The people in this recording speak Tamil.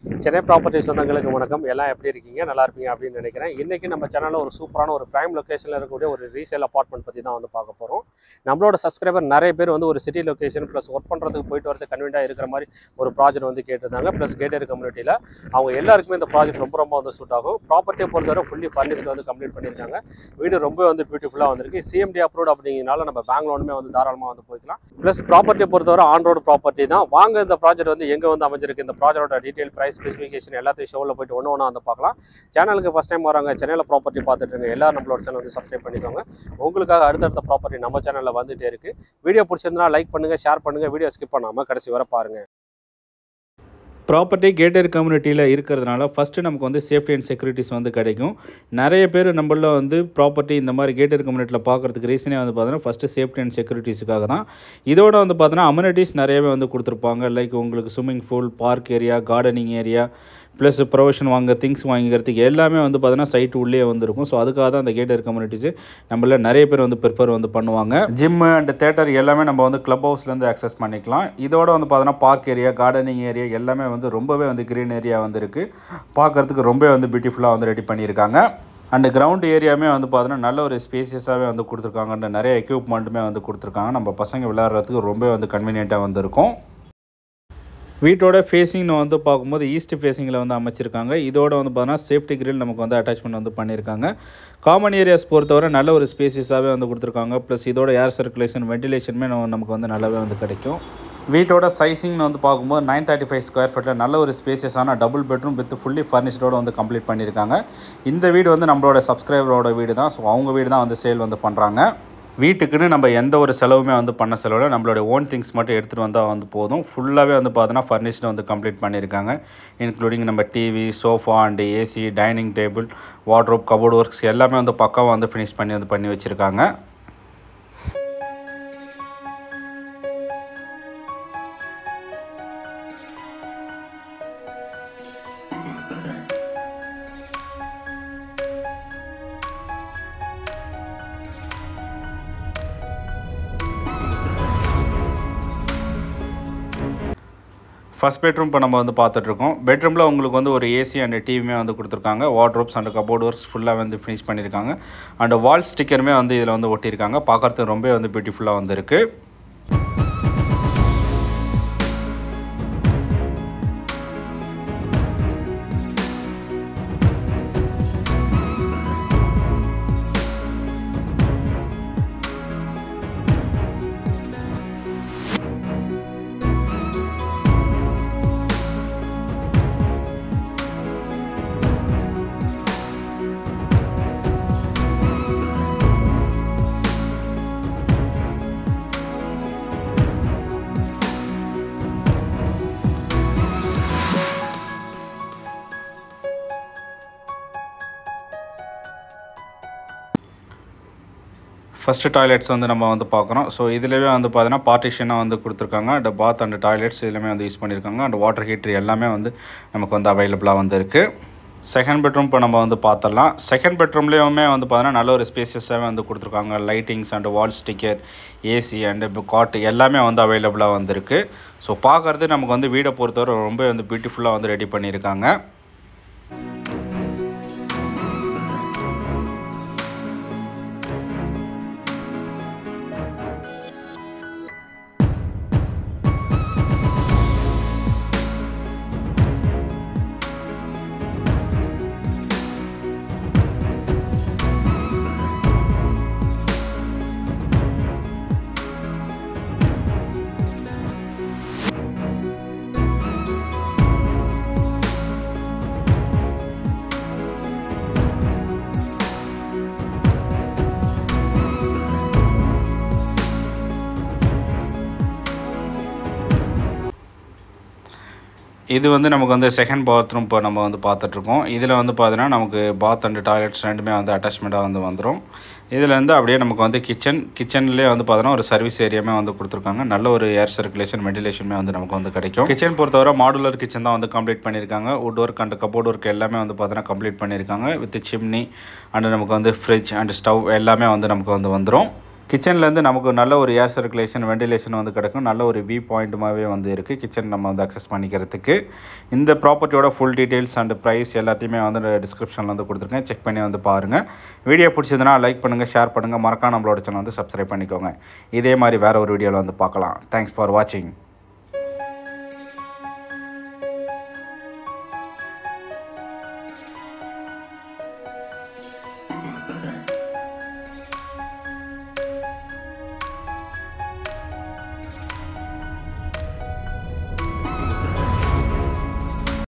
சென்னை ப்ராப்பர்ட்டி சொந்தங்களுக்கு வணக்கம் எல்லாம் எப்படி இருக்கீங்க நல்லா இருப்பீங்க அப்படின்னு நினைக்கிறேன் இன்றைக்கி நம்ம சேனலில் ஒரு சூப்பரான ஒரு ப்ரைம் லொக்கேஷனில் இருக்கக்கூடிய ஒரு ரீசேல் அப்பார்ட்மெண்ட் பற்றி தான் வந்து பார்க்க போகிறோம் நம்மளோட சப்ஸ்கிரைபர் நிறைய பேர் வந்து ஒரு சிட்டி லொக்கேஷன் ப்ளஸ் ஒர்க் பண்ணுறதுக்கு போயிட்டு வரது கன்வீனியாக இருக்கிற மாதிரி ஒரு ப்ராஜெக்ட் வந்து கேட்டிருந்தாங்க ப்ளஸ் கேட்டர் கம்யூனிட்டியில் அவங்க எல்லாருக்குமே இந்த ப்ராஜெக்ட் ரொம்ப ரொம்ப வந்து சூட் ஆகும் ப்ராப்பர்ட்டியை பொறுத்தவரை ஃபுல்லி ஃபர்னிஷ்டு வந்து கம்ப்ளீட் பண்ணியிருக்காங்க வீடு ரொம்ப வந்து பியூட்டிஃபுல்லாக வந்திருக்கு சிஎம்டி அப்ரூவ்ட் அப்படிங்கிறனால நம்ம பேங்க் லோனுமே வந்து தாராளமாக வந்து போய்க்கலாம் ப்ளஸ் ப்ராப்பர்ட்டியை பொறுத்தவரை ஆன் ரோடு ப்ராப்பர்ட்டி தான் வாங்க இந்த ப்ராஜெக்ட் வந்து எங்கே வந்து அமைஞ்சிருக்கு இந்த ப்ராஜெக்டோட டீட்டெயில் ப்ரைஸ் ஸ்பெசிஃபிகேஷன் எல்லாத்தையும் ஷோவில் போயிட்டு ஒன்று ஒன்றா வந்து பார்க்கலாம் சேனலுக்கு ஃபஸ்ட் டைம் வராங்க சென்னையில் ப்ராப்பர்ட்டி பார்த்துட்டு இருங்க எல்லாரும் நம்மளோட சேனல் வந்து சப்ஸ்கிரைப் பண்ணிக்கோங்க உங்களுக்காக அடுத்தடுத்த ப்ராப்பர்ட்டி நம்ம சேனலில் வந்துட்டே இருக்கு வீடியோ பிடிச்சிருந்தா லைக் பண்ணுங்கள் ஷேர் பண்ணுங்கள் வீடியோ ஸ்கிப் பண்ணாமல் கடைசி வரை பாருங்கள் ப்ராப்பர்ட்டி கேட்டட் கம்யூனிட்டியில் இருக்கிறதுனால ஃபஸ்ட்டு நமக்கு வந்து சேஃப்டி அண்ட் செக்யூரிட்டிஸ் வந்து கிடைக்கும் நிறைய பேர் நம்மள வந்து ப்ராப்பர்ட்டி இந்த மாதிரி கேட்டட் கம்யூனிட்டியில் பார்க்குறதுக்கு ரீசனே வந்து பார்த்தீங்கன்னா ஃபஸ்ட்டு சேஃப்டி அண்ட் செக்யூரிட்டிஸுக்காக தான் இதோட வந்து பார்த்தீங்கன்னா அம்யூனிட்டிஸ் நிறையவே வந்து கொடுத்துருப்பாங்க லைக் உங்களுக்கு swimming pool park area gardening area plus provision வாங்க திங்ஸ் வாங்கிக்கிறதுக்கு எல்லாமே வந்து பார்த்தீங்கன்னா சைட் உள்ளே வந்துருக்கும் ஸோ அதுக்காக தான் அந்த கேட்டர் கம்யூனிட்டிஸு நம்மள நிறைய பேர் வந்து ப்ரிஃபர் வந்து பண்ணுவாங்க ஜிம்மு அண்ட் தேட்டர் எல்லாமே நம்ம வந்து க்ளப் ஹவுஸ்லேருந்து அக்சஸ் பண்ணிக்கலாம் இதோட வந்து பார்த்தீங்கன்னா பார்க் ஏரியா கார்டனிங் ஏரியா எல்லாமே வந்து ரொம்பவே வந்து க்ரீன் ஏரியா வந்து இருக்குது பார்க்குறதுக்கு ரொம்பவே வந்து பியூட்டிஃபுல்லாக வந்து ரெடி பண்ணியிருக்காங்க அண்ட் கிரவுண்ட் ஏரியாவுமே வந்து பார்த்தீங்கன்னா நல்ல ஒரு ஸ்பேசியஸாகவே வந்து கொடுத்துருக்காங்க அண்ட் நிறைய எக்யூப்மெண்ட்டுமே வந்து கொடுத்துருக்காங்க நம்ம பசங்க விளையாடுறதுக்கு ரொம்ப வந்து கன்வீனியண்ட்டாக வந்து இருக்கும் வீட்டோட ஃபேஸிங்னு வந்து பார்க்கும்போது ஈஸ்ட் ஃபேஸிங்கில் வந்து அமைச்சிருக்காங்க இதோட வந்து பார்த்தீங்கன்னா சேஃப்டி கிரில் நமக்கு வந்து அட்டாச்மெண்ட் வந்து பண்ணியிருக்காங்க காமன் ஏரியாஸ் பொறுத்தவரை நல்ல ஒரு ஸ்பேசியஸாகவே வந்து கொடுத்துருக்காங்க ப்ளஸ் இதோட ஏர் சர்க்குலேஷன் வென்டிலேஷனுமே நம்ம நமக்கு வந்து நல்லாவே வந்து கிடைக்கும் வீட்டோட சைஸிங்னு வந்து பார்க்கும்போது நைன் தேர்ட்டி ஃபைவ் ஸ்கொயர் ஃபீட்டில் நல்ல ஒரு ஸ்பேசியஸான டபுள் பெட்ரூம் வித் ஃபுல்லி ஃபர்னிஷ்டோட வந்து கம்ப்ளீட் பண்ணியிருக்காங்க இந்த வீடு வந்து நம்மளோட சப்ஸ்கிரைபரோட வீடு தான் ஸோ அவங்க வீடு தான் வந்து சேல் வந்து பண்ணுறாங்க வீட்டுக்குன்னு நம்ம எந்த ஒரு செலவுமே வந்து பண்ண செலவில் நம்மளுடைய ஓன் திங்ஸ் மட்டும் எடுத்துகிட்டு வந்தால் வந்து போதும் ஃபுல்லாகவே வந்து பார்த்தோன்னா ஃபர்னிஷ்டு வந்து கம்ப்ளீட் பண்ணியிருக்காங்க இன்க்ளூடிங் நம்ம TV sofa and AC dining table wardrobe cupboard works எல்லாமே வந்து பக்காவாக வந்து ஃபினிஷ் பண்ணி வந்து பண்ணி வச்சுருக்காங்க ஃபஸ்ட் பெட்ரூம் இப்போ நம்ம வந்து பார்த்துட்ருக்கோம் பெட்ரூமில் உங்களுக்கு வந்து ஒரு ஏசி அண்ட் டிவியுமே வந்து கொடுத்துருக்காங்க வார்ட்ரோப்ஸ் அண்ட் கபோர்ட் ஒர்க்ஸ் ஃபுல்லாக வந்து ஃபினிஷ் பண்ணியிருக்காங்க அண்ட் வால் ஸ்டிக்கருமே வந்து இதில் வந்து ஒட்டியிருக்காங்க பார்க்குறதுக்கு ரொம்ப வந்து பியூட்டிஃபுல்லாக வந்து இருக்குது ஃபஸ்ட்டு டாய்லெட்ஸ் வந்து நம்ம வந்து பார்க்குறோம் ஸோ இதுலேயே வந்து பார்த்தீங்கன்னா பார்ட்டிஷனாக வந்து கொடுத்துருக்காங்க அண்ட் பாத் அண்ட் டாய்லெட்ஸ் இதுலேயுமே வந்து யூஸ் பண்ணியிருக்காங்க அண்ட் வாட்டர் ஹீட்டர் எல்லாமே வந்து நமக்கு வந்து அவைலபிளாக வந்து இருக்குது செகண்ட் பெட்ரூம் இப்போ நம்ம வந்து பார்த்துடலாம் செகண்ட் பெட்ரூம்லேயுமே வந்து பார்த்தீங்கன்னா நல்ல ஒரு ஸ்பேசியஸாகவே வந்து கொடுத்துருக்காங்க lightings and wall sticker AC and இப்போ காட் எல்லாமே வந்து அவைலபிளாக வந்திருக்கு ஸோ பார்க்குறது நமக்கு வந்து வீடை பொறுத்தவரை ரொம்ப வந்து பியூட்டிஃபுல்லாக வந்து ரெடி பண்ணியிருக்காங்க இது வந்து நமக்கு வந்து செகண்ட் பாத்ரூம் இப்போ நம்ம வந்து பார்த்துட்ருக்கோம் இதில் வந்து பார்த்தீங்கன்னா நமக்கு பாத் அண்ட் டாய்லெட்ஸ் ரெண்டுமே வந்து அட்டாச்மெண்ட்டாக வந்து வந்துடும் இதில் வந்து அப்படியே நமக்கு வந்து கிச்சன் கிச்சன்லேயே வந்து பார்த்தோன்னா ஒரு சர்வீஸ் ஏரியாமே வந்து கொடுத்துருக்காங்க நல்ல ஒரு ஏர் சர்க்குலேஷன் வெண்டிலேஷனுமே வந்து நமக்கு வந்து கிடைக்கும் கிச்சன் பொறுத்தவரை மாடுலர் கிச்சன் தான் வந்து கம்ப்ளீட் பண்ணியிருக்காங்க wood work and cupboard work எல்லாமே வந்து பார்த்தோன்னா கம்ப்ளீட் பண்ணியிருக்காங்க வித் சிம்னி அண்ட் நமக்கு வந்து ஃப்ரிட்ஜ் அண்ட் ஸ்டவ் எல்லாமே வந்து நமக்கு வந்து வந்துடும் கிச்சன்லேருந்து நமக்கு நல்ல ஒரு ஏர் சர்க்குலேஷன் வெண்டிலேஷன் வந்து கிடைக்கும் நல்ல ஒரு வியூ பாயிண்ட்டுமாகவே வந்து இருக்குது கிச்சன் நம்ம வந்து அக்சஸ் பண்ணிக்கிறதுக்கு இந்த ப்ராப்பர்ட்டியோட ஃபுல் டீட்டெயில்ஸ் அண்ட் ப்ரைஸ் எல்லாத்தையுமே வந்து டிஸ்கிரிப்ஷனில் வந்து கொடுத்துருக்கேன் செக் பண்ணி வந்து பாருங்கள் வீடியோ பிடிச்சதுன்னா லைக் பண்ணுங்கள் ஷேர் பண்ணுங்கள் மறக்காம நம்மளோட சேனல் வந்து சப்ஸ்கிரைப் பண்ணிக்கோங்க இதே மாதிரி வேறு ஒரு வீடியோவில் வந்து பார்க்கலாம் தேங்க்ஸ் ஃபார் வாட்சிங்